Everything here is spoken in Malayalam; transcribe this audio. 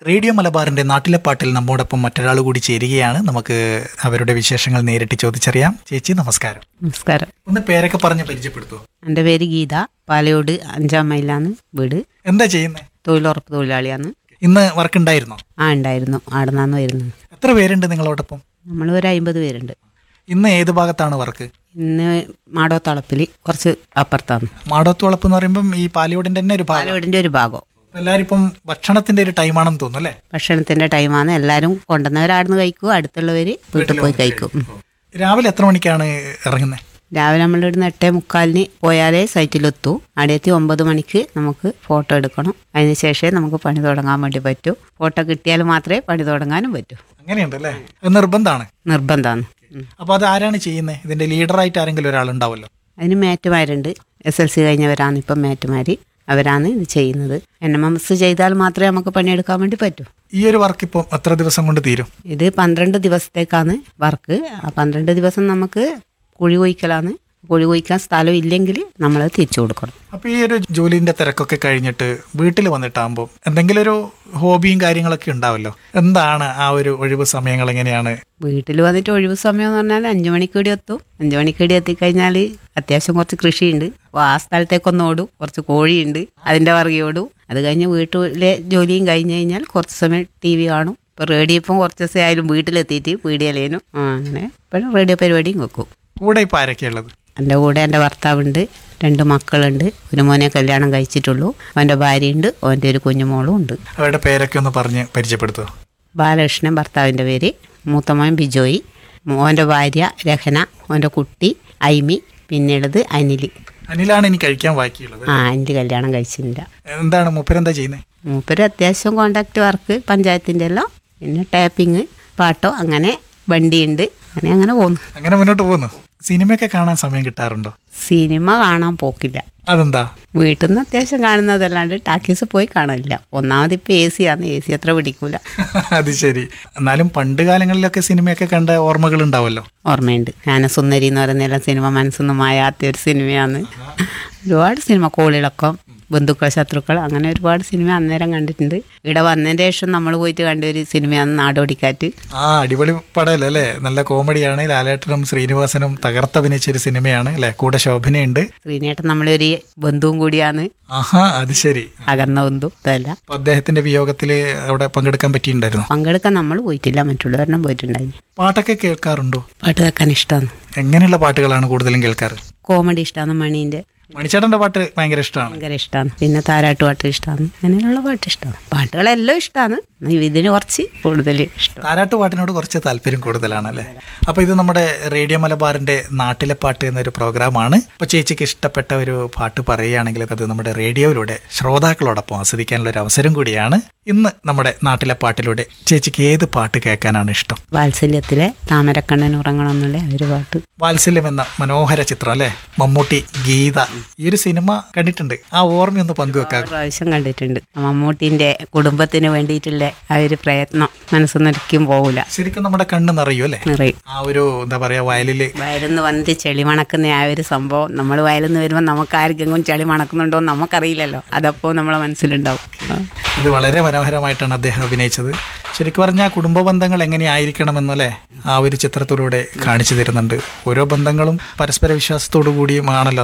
റേഡിയോ മലബാറിന്റെ നാട്ടിലെ പാട്ടിൽ നമ്മോടൊപ്പം മറ്റൊരാൾ കൂടി ചേരുകയാണ് നമുക്ക് അവരുടെ വിശേഷങ്ങൾ നേരിട്ട് ചോദിച്ചറിയാം ചേച്ചി നമസ്കാരം നമസ്കാരം ഒന്ന് പേരൊക്കെ പറഞ്ഞ് പരിചയപ്പെടുത്തൂ എൻ്റെ പേര് ഗീത പാലയോട് അഞ്ചാം മൈലാണ് വീട് എന്താ ചെയ്യുന്നത് തൊഴിലുറപ്പ് തൊഴിലാളിയാണ് ഇന്ന് വർക്ക് ഉണ്ടായിരുന്നോ ആ ഉണ്ടായിരുന്നു അവിടെ നിന്നാണ് വരുന്നത് എത്ര പേരുണ്ട് നിങ്ങളോടൊപ്പം നമ്മൾ ഒരു അമ്പത് പേരുണ്ട് ഇന്ന് ഏത് ഭാഗത്താണ് വർക്ക് ഇന്ന് മാടോത്തളപ്പിൽ കുറച്ച് അപ്പുറത്താണ് മാടോത്തുവളപ്പ് എന്ന് പറയുമ്പം ഈ പാലിയോടിന്റെ തന്നെ ഒരു ഭാഗം പാലയോടിൻ്റെ ഒരു ഭാഗം എല്ലാവരും ഇപ്പം ഭക്ഷണത്തിന്റെ ഒരു ടൈമാണെന്ന് തോന്നുന്നു അല്ലേ ഭക്ഷണത്തിൻ്റെ ടൈമാണ് എല്ലാവരും കൊണ്ടുവന്നവരാടുന്ന് കഴിക്കും അടുത്തുള്ളവർ വീട്ടിൽ പോയി കഴിക്കും ഉം. രാവിലെ എത്ര മണിക്കാണ് ഇറങ്ങുന്നത് രാവിലെ നമ്മൾ ഇവിടുന്ന് എട്ടേ മുക്കാലിന് പോയാലേ സൈറ്റിലെത്തൂ അവിടെ എത്തി ഒമ്പത് മണിക്ക് നമുക്ക് ഫോട്ടോ എടുക്കണം അതിന് ശേഷമേ നമുക്ക് പണി തുടങ്ങാൻ വേണ്ടി പറ്റൂ ഫോട്ടോ കിട്ടിയാൽ മാത്രമേ പണി തുടങ്ങാനും പറ്റൂ അങ്ങനെയുണ്ട് അല്ലേ അത് നിർബന്ധമാണ് നിർബന്ധമാണ് ഉം. അപ്പൊ അത് ആരാണ് ചെയ്യുന്നത് ഇതിന്റെ ലീഡറായിട്ട് ആരെങ്കിലും ഒരാളുണ്ടാവല്ലോ അതിന് മേറ്റുമാരുണ്ട് എസ് എൽ സി കഴിഞ്ഞവരാണ് ഇപ്പം മേറ്റുമാർ അവരാണ് ഇത് ചെയ്യുന്നത് എൻ എം എം എസ് ചെയ്താൽ മാത്രമേ നമുക്ക് പണിയെടുക്കാൻ വേണ്ടി പറ്റൂ ഈ ഒരു വർക്ക് ഇപ്പം എത്ര ദിവസം കൊണ്ട് തീരും ഇത് പന്ത്രണ്ട് ദിവസത്തേക്കാണ് വർക്ക് ആ പന്ത്രണ്ട് ദിവസം നമുക്ക് കുഴി കൊയ്ക്കലാണ് കുഴി കൊയ്ക്കാൻ സ്ഥലം ഇല്ലെങ്കിൽ നമ്മൾ തിരിച്ചു കൊടുക്കണം അപ്പൊ ഈ ഒരു ജോലിന്റെ തിരക്കൊക്കെ കഴിഞ്ഞിട്ട് വീട്ടിൽ വന്നിട്ടാകുമ്പോൾ എന്തെങ്കിലും ഒരു ഹോബിയും കാര്യങ്ങളൊക്കെ ഉണ്ടാവല്ലോ എന്താണ് ആ ഒരു ഒഴിവ് സമയങ്ങൾ എങ്ങനെയാണ് വീട്ടിൽ വന്നിട്ട് ഒഴിവ് സമയം എന്ന് പറഞ്ഞാൽ അഞ്ചു മണിക്കൂടി എത്തും അഞ്ചു മണിക്കൂടി എത്തിക്കഴിഞ്ഞാൽ അത്യാവശ്യം കുറച്ച് കൃഷിയുണ്ട് അപ്പോൾ ആ സ്ഥലത്തേക്കൊന്ന് ഓടും കുറച്ച് കോഴിയുണ്ട് അതിൻ്റെ പുറകെ ഓടും അത് കഴിഞ്ഞ് വീട്ടിലെ ജോലിയും കഴിഞ്ഞ് കഴിഞ്ഞാൽ കുറച്ച് സമയം ടി വി കാണും ഇപ്പോൾ റേഡിയോ ഇപ്പം കുറച്ച് ദിവസം ആയാലും വീട്ടിലെത്തിയിട്ട് പീടിയലേനും ആ അങ്ങനെ ഇപ്പോഴും റേഡിയോ പരിപാടിയും വെക്കും കൂടെ ഇപ്പൊ ആരൊക്കെയുള്ളത് എൻ്റെ കൂടെ എൻ്റെ ഭർത്താവുണ്ട് രണ്ട് മക്കളുണ്ട് ഒരു മോനെ കല്യാണം കഴിച്ചിട്ടുള്ളൂ അവൻ്റെ ഭാര്യയുണ്ട് അവൻ്റെ ഒരു കുഞ്ഞുമോളും ഉണ്ട് അവരുടെ പേരൊക്കെ ഒന്ന് പറഞ്ഞ് പരിചയപ്പെടുത്തുക ബാലകൃഷ്ണൻ ഭർത്താവിൻ്റെ പേര് മൂത്തമോൻ ബിജോയി മോൻ്റെ ഭാര്യ രഹന മോൻ്റെ കുട്ടി ഐമി പിന്നെയുള്ളത് അനിൽ അനിലാണ് ഇനി കഴിക്കാൻ ബാക്കിയുള്ളത് ആ അനിൽ കല്യാണം കഴിച്ചിട്ടില്ല എന്താണ് മൂപ്പരെന്താ ചെയ്യുന്നത് മൂപ്പര് അത്യാവശ്യം കോണ്ടാക്ട് വർക്ക് പഞ്ചായത്തിൻ്റെ എല്ലാം പിന്നെ ടാപ്പിങ് പാട്ടോ അങ്ങനെ വണ്ടിയുണ്ട് അങ്ങനെ അങ്ങനെ പോകുന്നു അങ്ങനെ മുന്നോട്ട് പോകുന്നു സിനിമയൊക്കെ കാണാൻ സമയം കിട്ടാറുണ്ടോ സിനിമ കാണാൻ പോക്കില്ല അതെന്താ വീട്ടിൽ നിന്ന് അത്യാവശ്യം കാണുന്നതല്ലാണ്ട് ടാക്കീസ് പോയി കാണില്ല ഒന്നാമത് ഇപ്പം എ സി ആണ് എ സി അത്ര പിടിക്കൂല അത് ശരി എന്നാലും പണ്ട് കാലങ്ങളിലൊക്കെ സിനിമയൊക്കെ കണ്ട ഓർമ്മകൾ ഉണ്ടാവല്ലോ ഓർമ്മയുണ്ട് ജ്ഞാനസുന്ദരി എന്ന് പറയുന്ന സിനിമ മനസ്സൊന്നും മായാത്ത ഒരു സിനിമയാണ് ഒരുപാട് സിനിമ കോളിളക്കം ബന്ധുക്കൾ ശത്രുക്കൾ അങ്ങനെ ഒരുപാട് സിനിമ അന്നേരം കണ്ടിട്ടുണ്ട് ഇവിടെ വന്നതിന് ശേഷം നമ്മൾ പോയിട്ട് കണ്ട ഒരു സിനിമയാണ് നാടോടിക്കാറ്റ് ആ അടിപൊളി പടമല്ലേ അല്ലേ നല്ല കോമഡിയാണ് ലാലേട്ടനും ശ്രീനിവാസനും തകർത്തഭിനയിച്ച ഒരു സിനിമയാണ് അല്ലെ കൂടെ ശോഭനയുണ്ട് ശ്രീനേട്ടൻ നമ്മളൊരു ബന്ധുവും കൂടിയാണ് ആഹാ അത് ശരി അകർന്ന ബന്ധു ഇതല്ല അപ്പൊ അദ്ദേഹത്തിന്റെ വിയോഗത്തിൽ അവിടെ പങ്കെടുക്കാൻ പറ്റിയിട്ടുണ്ടായിരുന്നു പങ്കെടുക്കാൻ നമ്മൾ പോയിട്ടില്ല മറ്റുള്ളവരെണ്ണം പോയിട്ടുണ്ടായിരുന്നു പാട്ടൊക്കെ കേൾക്കാറുണ്ടോ പാട്ട് കേൾക്കാൻ ഇഷ്ടമാണ് എങ്ങനെയുള്ള പാട്ടുകളാണ് കൂടുതലും കേൾക്കാറ് കോമഡി ഇഷ്ടമാണ് മണീൻ്റെ മണിച്ചേട്ടന്റെ പാട്ട് ഭയങ്കര ഇഷ്ടമാണ് ഭയങ്കര ഇഷ്ടമാണ് പിന്നെ താരാട്ട് പാട്ട് ഇഷ്ടമാണ് അങ്ങനെയുള്ള പാട്ട് ഇഷ്ടമാണ് പാട്ടുകളെല്ലാം ഇഷ്ടമാണ് ഇതിന് കുറച്ച് കൂടുതൽ ഇഷ്ടം താരാട്ട് പാട്ടിനോട് കുറച്ച് താല്പര്യം കൂടുതലാണ് അല്ലേ അപ്പൊ ഇത് നമ്മുടെ റേഡിയോ മലബാറിന്റെ നാട്ടിലെ പാട്ട് എന്നൊരു പ്രോഗ്രാമാണ് അപ്പൊ ചേച്ചിക്ക് ഇഷ്ടപ്പെട്ട ഒരു പാട്ട് പറയുകയാണെങ്കിൽ അത് നമ്മുടെ റേഡിയോയിലൂടെ ശ്രോതാക്കളോടൊപ്പം ആസ്വദിക്കാനുള്ള ഒരു അവസരം കൂടിയാണ് ഇന്ന് നമ്മുടെ നാട്ടിലെ പാട്ടിലൂടെ ചേച്ചിക്ക് ഏത് പാട്ട് കേൾക്കാനാണ് ഇഷ്ടം വാത്സല്യത്തിലെ താമരക്കണ്ണൻ ഉറങ്ങണം എന്നുള്ള ആ ഒരു പാട്ട് വാത്സല്യം എന്ന മനോഹര ചിത്രം അല്ലേ മമ്മൂട്ടി ഗീത ഈ ഒരു സിനിമ കണ്ടിട്ടുണ്ട് ആ ഓർമ്മയൊന്ന് പങ്കുവെക്കാം പ്രാവശ്യം കണ്ടിട്ടുണ്ട് മമ്മൂട്ടിന്റെ കുടുംബത്തിന് വേണ്ടിയിട്ടുള്ള ആ ഒരു പ്രയത്നം മനസ്സൊന്നൊരിക്കും പോകൂല ശരിക്കും നമ്മുടെ കണ്ണ് നിറയും അല്ലേ നിറയും ആ ഒരു എന്താ പറയാ വയലില് വയലിന്ന് വന്നിട്ട് ചെളി മണക്കുന്ന ആ ഒരു സംഭവം നമ്മൾ വയലിന്ന് വരുമ്പോൾ നമുക്ക് ആർക്കെങ്കിലും ചെളി മണക്കുന്നുണ്ടോ എന്ന് നമുക്കറിയില്ലല്ലോ അതപ്പോൾ നമ്മളെ മനസ്സിലുണ്ടാവും ആ. ഇത് വളരെ മനോഹരമായിട്ടാണ് അദ്ദേഹം അഭിനയിച്ചത് ശരിക്കും പറഞ്ഞാൽ കുടുംബ ബന്ധങ്ങൾ എങ്ങനെയായിരിക്കണമെന്നല്ലേ ആ ഒരു ചിത്രത്തിലൂടെ കാണിച്ചു തരുന്നുണ്ട് ഓരോ ബന്ധങ്ങളും പരസ്പര വിശ്വാസത്തോടു കൂടിയുമാണല്ലോ